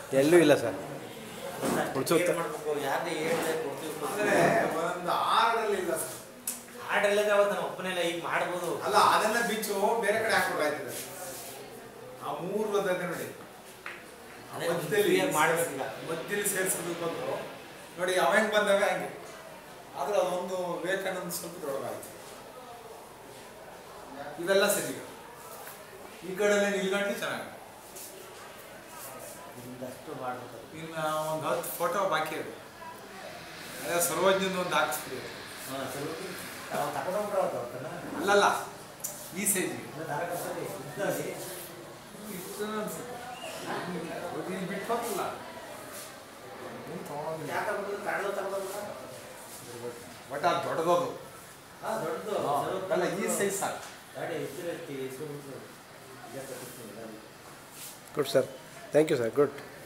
ಎಲ್ಲೂ ಇಲ್ಲ ಸರ್ ಉಳ್ಸುತ್ತೆ. ಮಾಡ್ಬೇಕು ಯಾರನ್ನೇ ಹೇಳಿದೆ ಕೊಡ್ತೀವಿ ಅಂದ್ರೆ ಒಂದು ಆರರಲ್ಲಿ ಇಲ್ಲ ಸರ್ ಆರ್ಡರ್ ಇಲ್ಲದ್ರೆ ಅವತ್ತು ನಾನು ಒಬ್ಬನೆಲ್ಲ ಈಗ ಮಾಡ್ಬೋದು ಅಲ್ಲ ಅದನ್ನ ಬಿಚ್ಚು ಬೇರೆ ಕಡೆ ಹಾಕ್ಬೇಕಾಯ್ತದೆ ಆ ಮೂರು ಬರ್ತದೆ ನೋಡಿ ಅದೇ ಮಧ್ಯದಲ್ಲಿ clear ಮಾಡ್ಬೇಕೀಗ. ಮಧ್ಯದಲ್ಲಿ ಸೇರಿಸೋದು ಬಂದು ನೋಡಿ ಅವ ಹೆಂಗ್ ಬಂದವೆ ಹಂಗೆ ಆದ್ರೆ ಅದೊಂದು ವಿವೇಕಾನಂದ ಸ್ವಲ್ಪ ದೊಡ್ಡದಾಯ್ತು ಇವೆಲ್ಲ ಸರಿ ಈ ಕಡೆಲ್ಲ ನಿಲ್ಗಂಡು ಚೆನ್ನಾಗಿ ಇದಷ್ಟು ಮಾಡ್ಬೇಕು ಇನ್ನು ಒಂದು ಹತ್ತು ಫೋಟೋ ಬಾಕಿ ಇದೆ ಅದೇ ಸರ್ವಜ್ಞದ ಒಂದು ಹಾಕ್ಸ್ಬಿಡಿ ಹಾಂ ಸರಿ ನಾವು ತಗೊಂಡ್ಬಿಟ್ರೆ ಅವತ್ತನ ಅಲ್ಲಲ್ಲ ಈ ಸೈಜಿಗೆ ದಾರ ಕಟ್ಟಿ ಇದ್ದಲ್ಲಿ ಇಷ್ಟು ಅನ್ಸುತ್ತೆ ಇಲ್ಲಿ ಬಿಟ್ಟು ಹೋಗಲ್ಲ ಏನ್ ತಗೊಂಡೋಗಿಲ್ಲ. ಯಾಕೆ ತಗೊಂಡು ಕಡಲು ತಗೊಂಡು ಬಟ್ ಅದು ದೊಡ್ಡದದು ಹಾಂ ದೊಡ್ಡದು ಅಲ್ಲ ಈ ಸೈಜ್ ಸಾಕು ಗಾಡಿ ಇದ್ರೆ ಇಸ್ಕೊಂಡ್ಬಿಟ್ರು ಈಗ ತಗೊಳ್ತೀನಿ ಗಾಡಿ good sir thank you sir good